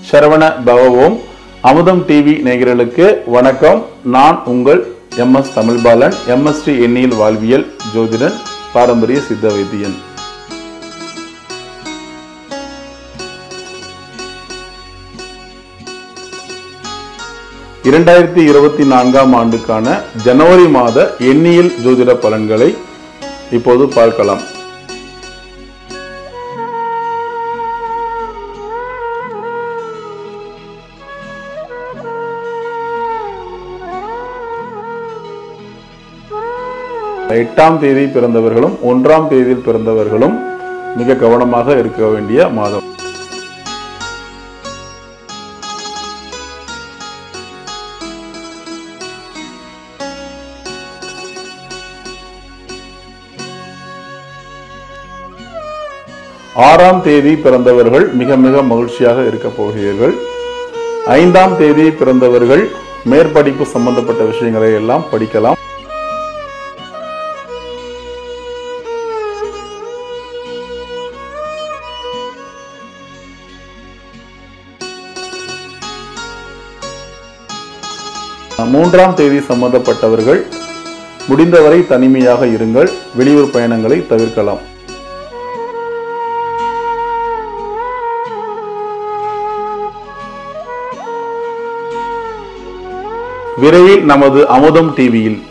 சரவண பவவோம் அமுதம் டிவி நேயர்களுக்கு வணக்கம் நான் உங்கள் எம் எஸ் தமிழ்பாலன் எம்எஸ்டி எண்ணியல் வாழ்வியல் ஜோதிடன் பாரம்பரிய சித்த வைத்தியன் இரண்டாயிரத்தி இருபத்தி நான்காம் ஆண்டுக்கான ஜனவரி மாத எண்ணியல் ஜோதிட பலன்களை இப்போது பார்க்கலாம் எட்டாம் தேதி பிறந்தவர்களும் ஒன்றாம் தேதியில் பிறந்தவர்களும் மிக கவனமாக இருக்க வேண்டிய மாதம் ஆறாம் தேதி பிறந்தவர்கள் மிக மிக மகிழ்ச்சியாக இருக்க போகிறீர்கள் ஐந்தாம் தேதி பிறந்தவர்கள் மேற்படிப்பு சம்பந்தப்பட்ட விஷயங்களை எல்லாம் படிக்கலாம் மூன்றாம் தேதி சம்பந்தப்பட்டவர்கள் முடிந்தவரை தனிமையாக இருங்கள் வெளியூர் பயணங்களை தவிர்க்கலாம் விரைவில் நமது அமுதம் டிவியில்